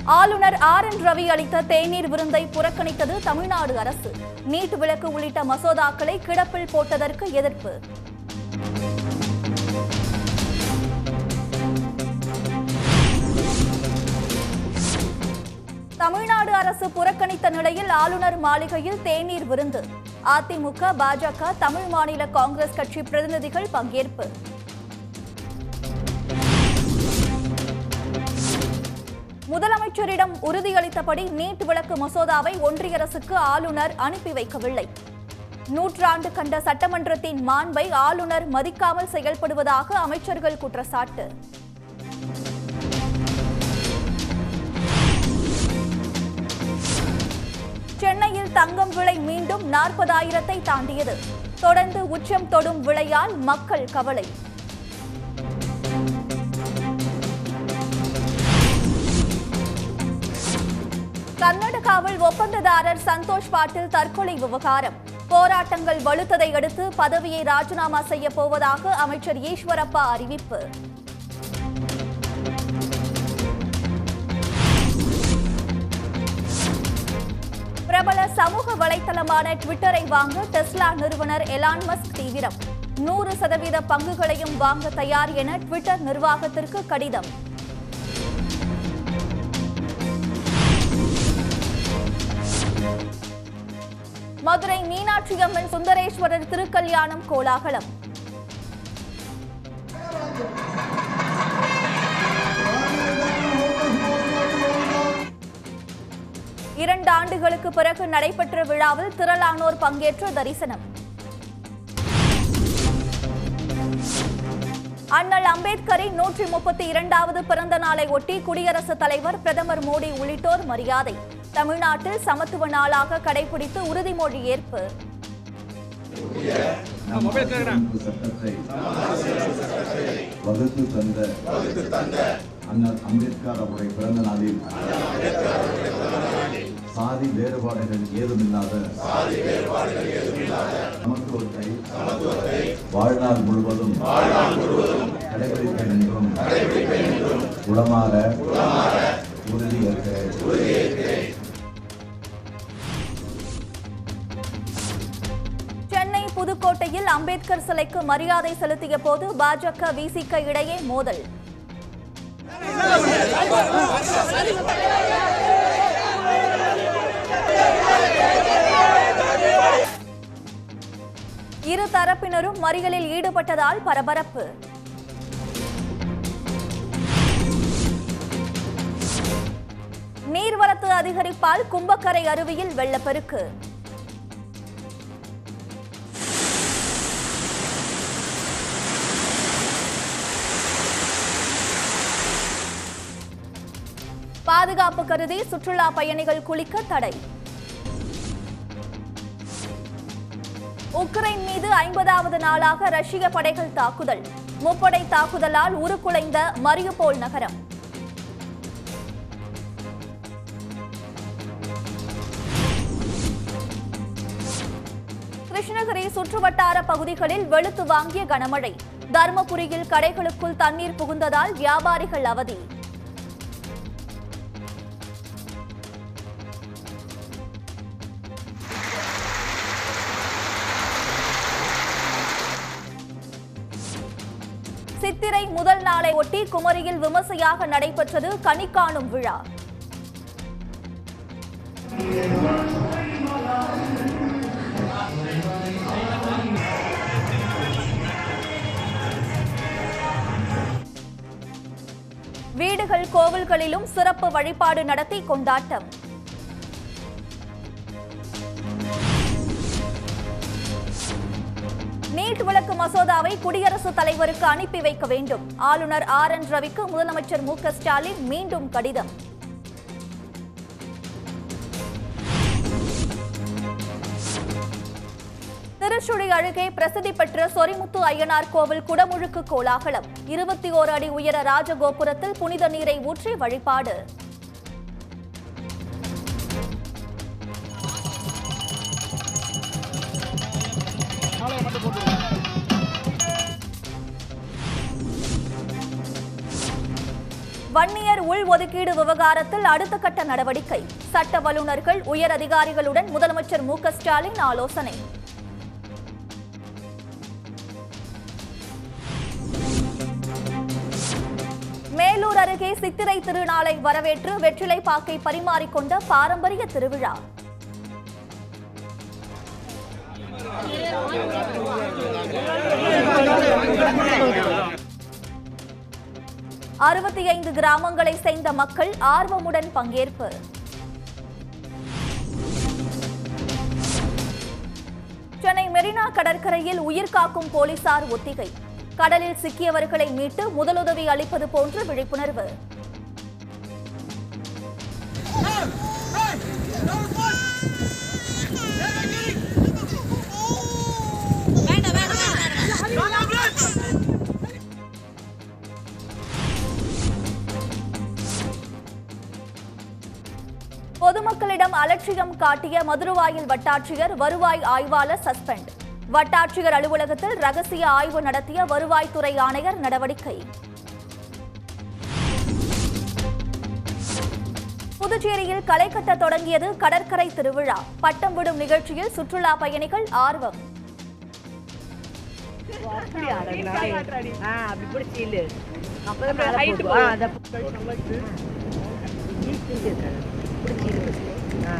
ஆளுநர் R N Ravi அளித்த தேநீர் விருந்தை புறக்கணித்தது தமிழ்நாடு அரசு நீட் விலக்கு உள்ளிட்ட மசோதாக்களை கிடப்பில் போட்டதற்கு எதிர்ப்பு தமிழ்நாடு அரசு புறக்கணித்த நிலையில் ஆளுநர் மாளிகையில் தேநீர் விருந்து அதிமுக பாஜக தமிழ் மாநில காங்கிரஸ் கட்சி பிரதிநிதிகள் பங்கேற்பு முதலமைச்சரிடம் உறுதியளித்தபடி நீட் விலக்கு மசோதாவை ஒன்றிய அரசுக்கு ஆளுநர் அனுப்பி வைக்கவில்லை நூற்றாண்டு கண்ட சட்டமன்றத்தின் மாண்பை ஆளுநர் மதிக்காமல் செயல்படுவதாக அமைச்சர்கள் குற்றச்சாட்டு சென்னையில் தங்கம் விலை மீண்டும் நாற்பதாயிரத்தை தாண்டியது தொடர்ந்து உச்சம் தொடும் விலையால் மக்கள் கவலை கர்நாடகாவில் ஒப்பந்ததாரர் சந்தோஷ் பாட்டில் தற்கொலை விவகாரம் போராட்டங்கள் வலுத்ததை அடுத்து பதவியை ராஜினாமா செய்ய போவதாக அமைச்சர் ஈஸ்வரப்பா அறிவிப்பு பிரபல சமூக வலைத்தளமான ட்விட்டரை வாங்க டெஸ்லா நிறுவனர் எலான் மஸ்க் தீவிரம் நூறு சதவீத பங்குகளையும் வாங்க தயார் என ட்விட்டர் நிர்வாகத்திற்கு கடிதம் மதுரை மீனாட்சி அம்மன் சுந்தரேஸ்வரர் திருக்கல்யாணம் கோலாகலம் இரண்டு ஆண்டுகளுக்கு பிறகு நடைபெற்ற விழாவில் திரளானோர் பங்கேற்ற தரிசனம் அண்ணல் அம்பேத்கரின் நூற்றி முப்பத்தி இரண்டாவது பிறந்த நாளை ஒட்டி குடியரசுத் தலைவர் பிரதமர் மோடி உள்ளிட்டோர் மரியாதை தமிழ்நாட்டில் சமத்துவ நாளாக கடைபிடித்து உறுதிமொழி ஏற்பு நம் அரசியலமைப்பு சட்டத்தை வகுத்து தந்த அண்ணல் அம்பேத்கர் அவருடைய பிறந்த நாளில் சாதி வேறுபாடுகள் ஏதுமில்லாத சமத்துவத்தை வாழ்நாள் முழுவதும் கடைபிடிப்பேன் என்றும் உளமாற உறுதியேற்கிறேன் சென்னை புதுக்கோட்டையில் அம்பேத்கர் சிலைக்கு மரியாதை செலுத்திய போது பாஜக விசிக இடையே மோதல் இரு தரப்பினரும் மறியலில் ஈடுபட்டதால் பரபரப்பு நீர்வரத்து அதிகரிப்பால் கும்பக்கரை அருவியில் வெள்ளப்பெருக்கு பாதுகாப்பு கருதி சுற்றுலா பயணிகள் குளிக்க தடை உக்ரைன் மீது ஐம்பதாவது நாளாக ரஷ்ய படைகள் தாக்குதல் முப்படை தாக்குதலால் உருக்குலைந்த மரியுபோல் நகரம் கிருஷ்ணகிரி சுற்றுவட்டார பகுதிகளில் வெளுத்து வாங்கிய கனமழை தருமபுரியில் கடைகளுக்குள் தண்ணீர் புகுந்ததால் வியாபாரிகள் அவதி சித்திரை முதல் நாளை ஒட்டி குமரியில் விமர்சையாக நடைபெற்றது கனிக்காணும் விழா வீடுகள் கோவில்களிலும் சிறப்பு வழிபாடு நடத்தி கொண்டாட்டம் நீட் விலக்கு மசோதாவை குடியரசுத் தலைவருக்கு அனுப்பி வைக்க வேண்டும் ஆளுநர் ஆர் என் ரவிக்கு முதலமைச்சர் மு க ஸ்டாலின் மீண்டும் கடிதம் திருச்சுழி அருகே பிரசித்தி பெற்ற சொரிமுத்து ஐயனார் கோவில் குடமுழுக்கு கோலாகலம் இருபத்தி ஓரு அடி உயர ராஜகோபுரத்தில் புனித நீரை ஊற்றி வழிபாடு வன்னியர் உள் ஒதுக்கீடு விவகாரத்தில் அடுத்த கட்ட நடவடிக்கை சட்ட வல்லுநர்கள் உயர் அதிகாரிகளுடன் முதலமைச்சர் மு க ஸ்டாலின் ஆலோசனை மேலூர் அருகே சித்திரை திருநாளை வரவேற்று வெற்றிலை பாக்கை பரிமாறிக்கொண்ட பாரம்பரிய திருவிழா அறுபத்தி ஐந்து கிராமங்களை சேர்ந்த மக்கள் ஆர்வமுடன் பங்கேற்பு சென்னை மெரினா கடற்கரையில் உயிர் காக்கும் போலீசார் ஒத்திகை கடலில் சிக்கியவர்களை மீட்டு முதலுதவி அளிப்பது போன்ற விழிப்புணர்வு பொதுமக்களிடம் அலட்சியம் காட்டிய மதுரவாயில் வட்டாட்சியர் வருவாய் ஆய்வாளர் சஸ்பெண்ட் வட்டாட்சியர் அலுவலகத்தில் ரகசிய ஆய்வு நடத்திய வருவாய்த்துறை ஆணையர் நடவடிக்கை புதுச்சேரியில் களை கட்ட தொடங்கியது கடற்கரை திருவிழா பட்டம் விடும் நிகழ்ச்சியில் சுற்றுலா பயணிகள் ஆர்வம் அப்படி ஆடணும். ஆ, அப்படி பிடிச்சி இழு. அப்பதான் மேல போகும். ஆ, அத பிடிச்சி இழுக்காத. பிடிச்சி இழு. ஆ.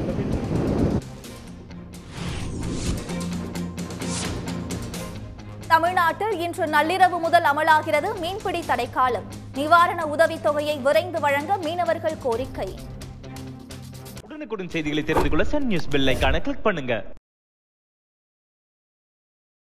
தமிழ்நாட்டில் இன்று நள்ளிரவு முதல் அமலாகிறது மீன்பிடி தடைக்காலம் நிவாரண உதவித் தொகையை விரைந்து வழங்க மீனவர்கள் கோரிக்கை உடனுக்குடன் செய்திகளை தெரிந்து கொள்ள சன் நியூஸ் பெல் ஐகானை கிளிக் பண்ணுங்க